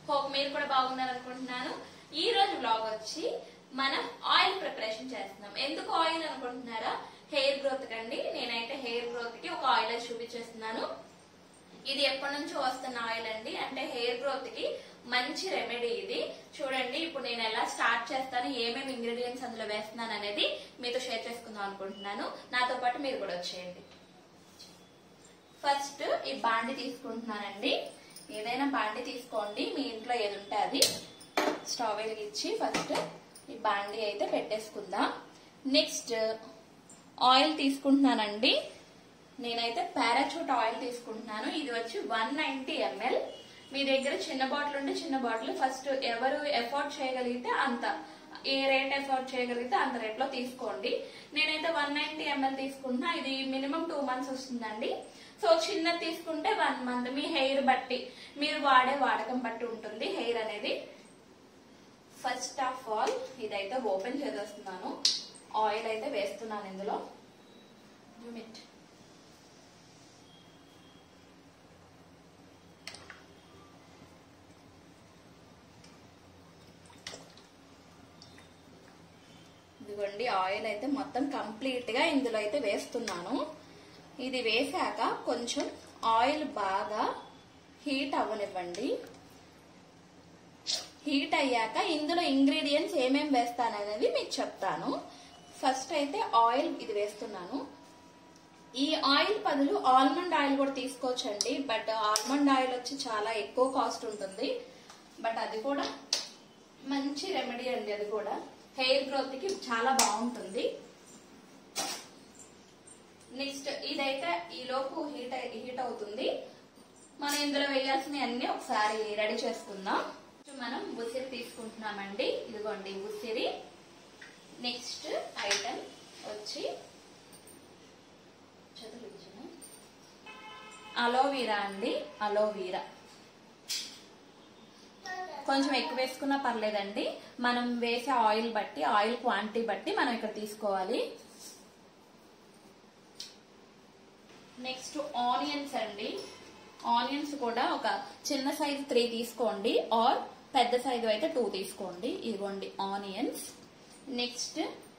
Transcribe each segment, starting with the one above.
Hope మీరు కూడా బాగున్నారు అనుకుంటున్నాను ఈ రోజు బ్లాగ్ వచ్చి మనం ఆయిల్ ప్రిపరేషన్ చేస్తున్నాం ఎందుకు ఆయిల్ అనుకుంటున్నారా హెయిర్ గ్రోత్ కండి నేనైతే హెయిర్ గ్రోత్ కి ఒక ఆయిల్ అయితే చూపించేస్తున్నాను ఇది ఎప్పటి నుంచో వస్తున్న ఆయిల్ అండి అంటే హెయిర్ గ్రోత్ కి మంచి రెమెడీ ఇది చూడండి ఇప్పుడు నేను ఎలా స్టార్ట్ చేస్తాను ఏమేమి ఇంగ్రీడియంట్స్ అందులో వేస్తున్నాను అనేది మీతో షేర్ చేసుకుందాం అనుకుంటున్నాను నాతో పాటు మీరు కూడా వచ్చేయండి ఫస్ట్ ఈ బాండి తీసుకుంటున్నానండి ఏదైనా బాండి తీసుకోండి మీ ఇంట్లో ఏది ఉంటే అది స్టవ్ వెలిగించి ఫస్ట్ ఈ బాండి అయితే పెట్టేసుకుందాం నెక్స్ట్ ఆయిల్ తీసుకుంటున్నానండి నేనైతే పారాచూట్ ఆయిల్ తీసుకుంటున్నాను ఇది వచ్చి వన్ నైన్టీ ఎంఎల్ మీ దగ్గర చిన్న బాటిల్ ఉంటే చిన్న బాటిల్ ఫస్ట్ ఎవరు ఎఫోర్డ్ చేయగలిగితే అంత ఏ రేట్ ఎఫోర్డ్ చేయగలిగితే అంత రేట్ లో తీసుకోండి నేనైతే వన్ నైన్టీ ఎంఎల్ తీసుకుంటున్నా ఇది మినిమం టూ మంత్స్ వస్తుందండి సో చిన్నది తీసుకుంటే వన్ మంత్ మీ హెయిర్ బట్టి మీరు వాడే వాడకం బట్టి ఉంటుంది హెయిర్ అనేది ఫస్ట్ ఆఫ్ ఆల్ ఇదైతే ఓపెన్ చేసేస్తున్నాను ఆయిల్ అయితే వేస్తున్నాను ఇందులో Zoom it. ఇదిగోండి ఆయిల్ అయితే మొత్తం కంప్లీట్ గా ఇందులో అయితే వేస్తున్నాను ఇది వేసాక కొంచెం ఆయిల్ బాగా హీట్ అవ్వనివ్వండి హీట్ అయ్యాక ఇందులో ఇంగ్రీడియంట్స్ ఏమేం వేస్తాను అనేది మీకు చెప్తాను ఫస్ట్ అయితే ఆయిల్ ఇది వేస్తున్నాను ఈ ఆయిల్ బదులు ఆల్మండ్ ఆయిల్ కూడా తీసుకోవచ్చండి బట్ ఆల్మండ్ ఆయిల్ వచ్చి చాలా ఎక్కువ కాస్ట్ ఉంటుంది బట్ అది కూడా మంచి రెమెడీ అండి అది కూడా హెయిర్ గ్రోత్ కి చాలా బాగుంటుంది నెక్స్ట్ ఇదైతే ఈ లోపు హీట్ హీట్ అవుతుంది మనం ఇందులో వేయాల్సిన అన్ని ఒకసారి రెడీ చేసుకుందాం మనం ఉసిరి తీసుకుంటున్నామండి ఇదిగోండి ఉసిరి నెక్స్ట్ ఐటమ్ వచ్చి చదువుచ్చాను అలోవీరా అండి అలోవీరా కొంచెం ఎక్కువ వేసుకున్నా పర్లేదండి మనం వేసే ఆయిల్ బట్టి ఆయిల్ క్వాంటిటీ బట్టి మనం ఇక్కడ తీసుకోవాలి నెక్స్ట్ ఆనియన్స్ అండి ఆనియన్స్ కూడా ఒక చిన్న సైజ్ త్రీ తీసుకోండి ఆర్ పెద్ద సైజు అయితే టూ తీసుకోండి ఇదిగోండి ఆనియన్స్ నెక్స్ట్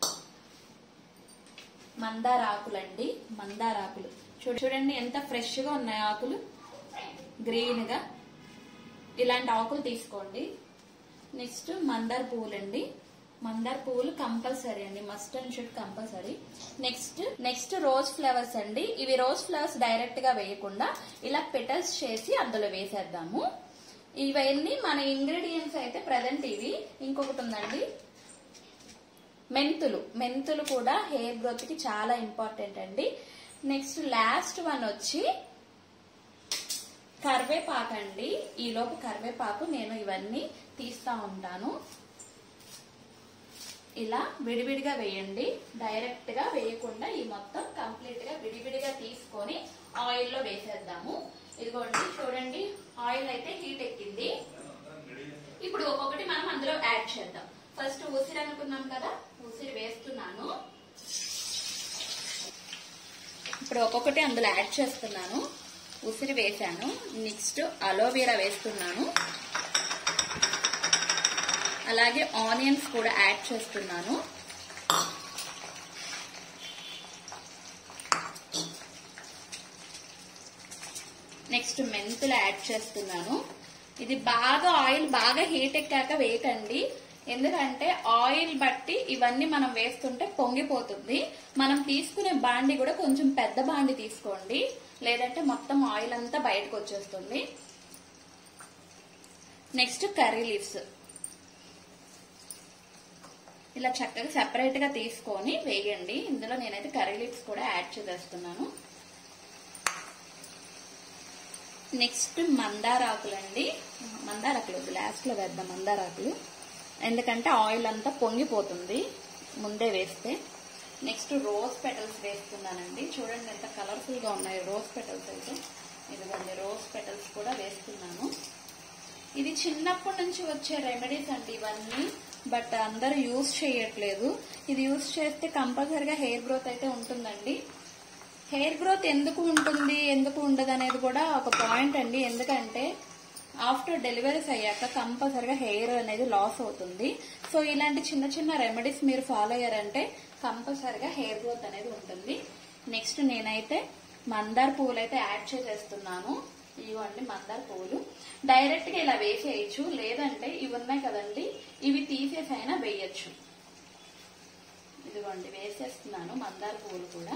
మందార ఆకులండి మందార ఆకులు చూడ చూడండి ఎంత ఫ్రెష్ గా ఉన్నాయి ఆకులు గ్రీన్ గా ఇలాంటి ఆకులు తీసుకోండి నెక్స్ట్ మందార పువ్వులండి మందార పువ్వులు కంపల్సరీ అండి must and should compulsory next next rose flowers అండి ఇవి రోజ్ ఫ్లవర్స్ డైరెక్ట్ గా వేయకుండా ఇలా పెటల్స్ చేసి అందులో వేసేద్దాము ఇవన్నీ మన ఇంగ్రీడియంట్స్ అయితే ప్రజెంట్ ఇవి ఇంకొకటి ఉందండి మెంతులు మెంతులు కూడా హెయిర్ గ్రోత్ కి చాలా ఇంపార్టెంట్ అండి నెక్స్ట్ లాస్ట్ వన్ వచ్చి కరివేపాకు అండి ఈలోపు కరివేపాకు నేను ఇవన్నీ తీస్తా ఉంటాను ఇలా విడివిడిగా వేయండి డైరెక్ట్ గా వేయకుండా ఈ మొత్తం కంప్లీట్ గా విడివిడిగా తీసుకొని ఆయిల్ లో వేసేద్దాము ఇదిగోండి చూడండి ఆయిల్ అయితే హీట్ ఎక్కింది ఇప్పుడు ఒక్కొక్కటి మనం అందులో యాడ్ చేద్దాం ఫస్ట్ ఉసిరి అనుకున్నాం కదా ఉసిరి వేస్తున్నాను ఇప్పుడు ఒక్కొక్కటి అందులో యాడ్ చేస్తున్నాను ఉసిరి వేసాను నెక్స్ట్ అలోవెరా వేస్తున్నాను అలాగే ఆనియన్స్ కూడా యాడ్ చేస్తున్నాను నెక్స్ట్ మెంతులు యాడ్ చేస్తున్నాను ఇది బాగా ఆయిల్ బాగా హీట్ ఎక్కాక వేయకండి ఎందుకంటే ఆయిల్ బట్టి ఇవన్నీ మనం వేస్తుంటే పొంగిపోతుంది మనం తీసుకునే బాండి కూడా కొంచెం పెద్ద బాండి తీసుకోండి లేదంటే మొత్తం ఆయిల్ అంతా బయటకు వచ్చేస్తుంది నెక్స్ట్ కర్రీ లీవ్స్ ఇలా చక్కగా సెపరేట్ గా తీసుకొని వేయండి ఇందులో నేనైతే కర్రీ లీవ్స్ కూడా యాడ్ చేసేస్తున్నాను నెక్స్ట్ మందారాకులు అండి మందారాకులు లాస్ట్ లో వేద్దాం మందారాకులు ఎందుకంటే ఆయిల్ అంతా పొంగిపోతుంది ముందే వేస్తే నెక్స్ట్ రోజ్ పెటల్స్ వేస్తున్నానండి చూడండి ఎంత కలర్ఫుల్ గా ఉన్నాయి రోజ్ పెటల్స్ అయితే ఇదిగోండి రోజ్ పెటల్స్ కూడా వేస్తున్నాను ఇది చిన్నప్పటి నుంచి వచ్చే రెమెడీస్ అండి ఇవన్నీ బట్ అందరూ యూజ్ చేయట్లేదు ఇది యూజ్ చేస్తే కంపల్సరిగా హెయిర్ గ్రోత్ అయితే ఉంటుందండి హెయిర్ గ్రోత్ ఎందుకు ఉంటుంది ఎందుకు ఉండదు అనేది కూడా ఒక పాయింట్ అండి ఎందుకంటే ఆఫ్టర్ డెలివరీస్ అయ్యాక కంపల్సరిగా హెయిర్ అనేది లాస్ అవుతుంది సో ఇలాంటి చిన్న చిన్న రెమెడీస్ మీరు ఫాలో అయ్యారంటే కంపల్సరిగా హెయిర్ గ్రోత్ అనేది ఉంటుంది నెక్స్ట్ నేనైతే మందార పువ్వులు అయితే యాడ్ చేసేస్తున్నాను ఇవ్వండి మందార పువ్వులు డైరెక్ట్ గా ఇలా వేసేయచ్చు లేదంటే ఇవి ఉన్నాయి కదండి ఇవి తీసేసి అయినా వేయచ్చు ఇదిగోండి వేసేస్తున్నాను మందార పువ్వులు కూడా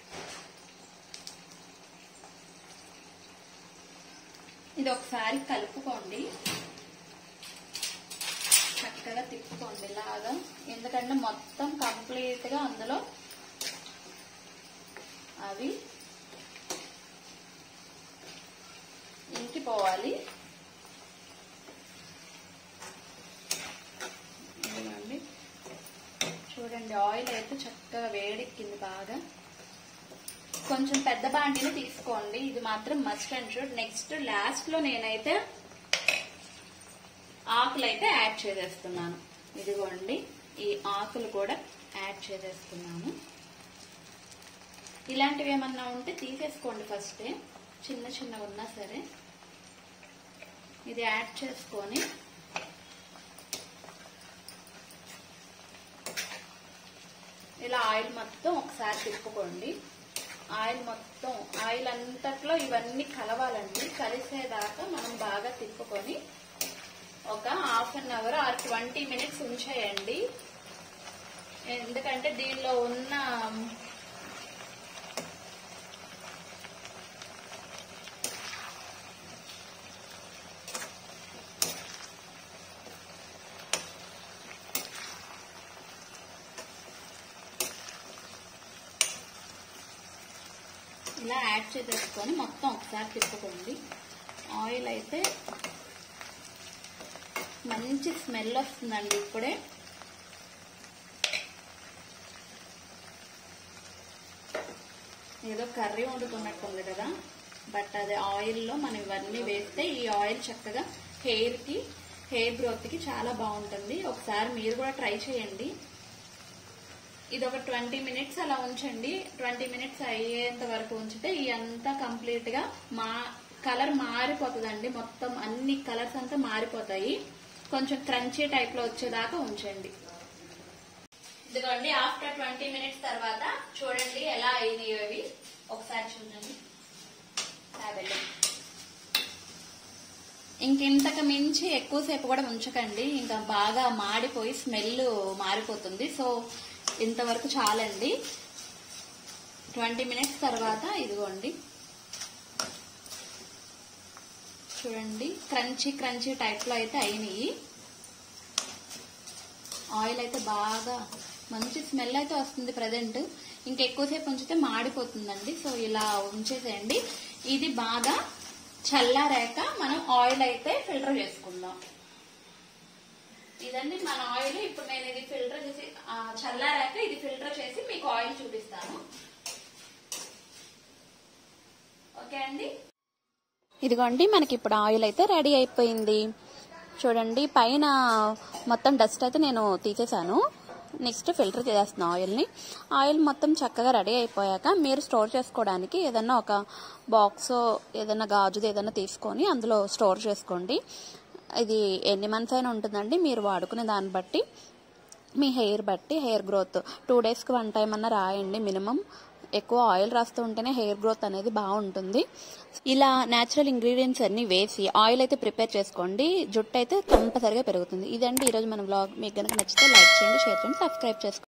ఇది ఒకసారి కలుపుకోండి చక్కగా తిప్పుకోండి ఇలాగా ఎందుకంటే మొత్తం కంప్లీట్ గా అందులో అవి ఇంకిపోవాలి ఇదిగోండి చూడండి ఆయిల్ అయితే చక్కగా వేడెక్కింది బాగా కొంచెం పెద్ద బాండిని తీసుకోండి ఇది మాత్రం must and should next last లో నేనైతే ఆకులు అయితే యాడ్ చేసేస్తున్నాను ఇదిగోండి ఈ ఆకులు కూడా యాడ్ చేసేస్తున్నాను ఇలాంటివి ఏమన్నా ఉంటే తీసేసుకోండి ఫస్టే చిన్న చిన్నగా ఉన్నా సరే ఇది యాడ్ చేసుకొని ఇలా ఆయిల్ మొత్తం ఒకసారి తిప్పుకోండి ఆయిల్ మొత్తం ఆయిల్ అంతట్లో ఇవన్నీ కలవాలండి కలిసేదాకా మనం బాగా తిప్పుకొని ఒక half an hour or twenty minutes ఉంచేయండి ఎందుకంటే దీనిలో ఉన్న ఇలా యాడ్ చేసేసుకొని మొత్తం ఒకసారి తిప్పుకోండి ఆయిల్ అయితే మంచి స్మెల్ వస్తుందండి ఇప్పుడే ఏదో కర్రీ వండుకున్నట్టుంది కదా బట్ అది ఆయిల్లో మనం ఇవన్నీ వేస్తే ఈ ఆయిల్ చక్కగా హెయిర్ కి హెయిర్ గ్రోత్ కి చాలా బాగుంటుంది ఒకసారి మీరు కూడా ట్రై చేయండి ఇది ఒక ట్వంటీ మినిట్స్ అలా ఉంచండి ట్వంటీ మినిట్స్ అయ్యేంత వరకు ఉంచితే ఈ అంతా కంప్లీట్ గా మా కలర్ మారిపోతుందండి మొత్తం అన్ని కలర్స్ అంతా మారిపోతాయి కొంచెం క్రంచీ టైప్ లో వచ్చేదాకా ఉంచండి ఇదిగోండి ఆఫ్టర్ ట్వంటీ మినిట్స్ తర్వాత చూడండి ఎలా అయినాయి అవి ఒకసారి చూడండి ట్యాబ్లెట్ ఇంకింతకు మించి ఎక్కువసేపు కూడా ఉంచకండి ఇంకా బాగా మాడిపోయి స్మెల్ మారిపోతుంది సో ఇంతవరకు చాలండి ట్వంటీ మినిట్స్ తర్వాత ఇదిగోండి చూడండి క్రంచీ క్రంచీ టైప్ లో అయితే అయినాయి ఆయిల్ అయితే బాగా మంచి స్మెల్ అయితే వస్తుంది ప్రజెంట్ ఇంకెక్కువసేపు ఉంచితే మాడిపోతుందండి సో ఇలా ఉంచేసేయండి ఇది బాగా చల్లారాక మనం ఆయిల్ అయితే ఫిల్టర్ చేసుకుందాం ఇదండి మన ఆయిల్ ఇప్పుడు నేను ఇది ఫిల్టర్ చేసి ఆ, చల్లారాక ఇది ఫిల్టర్ చేసి మీకు ఆయిల్ చూపిస్తాను ఓకే అండి ఇదిగోండి మనకి ఇప్పుడు ఆయిల్ అయితే రెడీ అయిపోయింది చూడండి పైన మొత్తం డస్ట్ అయితే నేను తీసేసాను నెక్స్ట్ ఫిల్టర్ చేసేస్తున్నాను ఆయిల్ని ఆయిల్ మొత్తం చక్కగా రెడీ అయిపోయాక మీరు స్టోర్ చేసుకోవడానికి ఏదన్నా ఒక బాక్స్ ఏదైనా గాజుది ఏదైనా తీసుకొని అందులో స్టోర్ చేసుకోండి ఇది ఎన్ని మంత్స్ అయినా ఉంటుందండి మీరు వాడుకునే దాన్ని బట్టి మీ హెయిర్ బట్టి హెయిర్ గ్రోత్ టూ డేస్కి వన్ టైం అన్న రాయండి మినిమం ఎక్కువ ఆయిల్ రాస్తూ ఉంటేనే హెయిర్ గ్రోత్ అనేది బాగుంటుంది ఇలా న్యాచురల్ ఇంగ్రీడియంట్స్ అన్ని వేసి ఆయిల్ అయితే ప్రిపేర్ చేసుకోండి జుట్టు అయితే కంపల్సరిగా పెరుగుతుంది ఇదండి ఈరోజు మన బ్లాగ్ మీకు కనుక నచ్చితే లైక్ చేయండి షేర్ చేయండి సబ్స్క్రైబ్ చేసుకోండి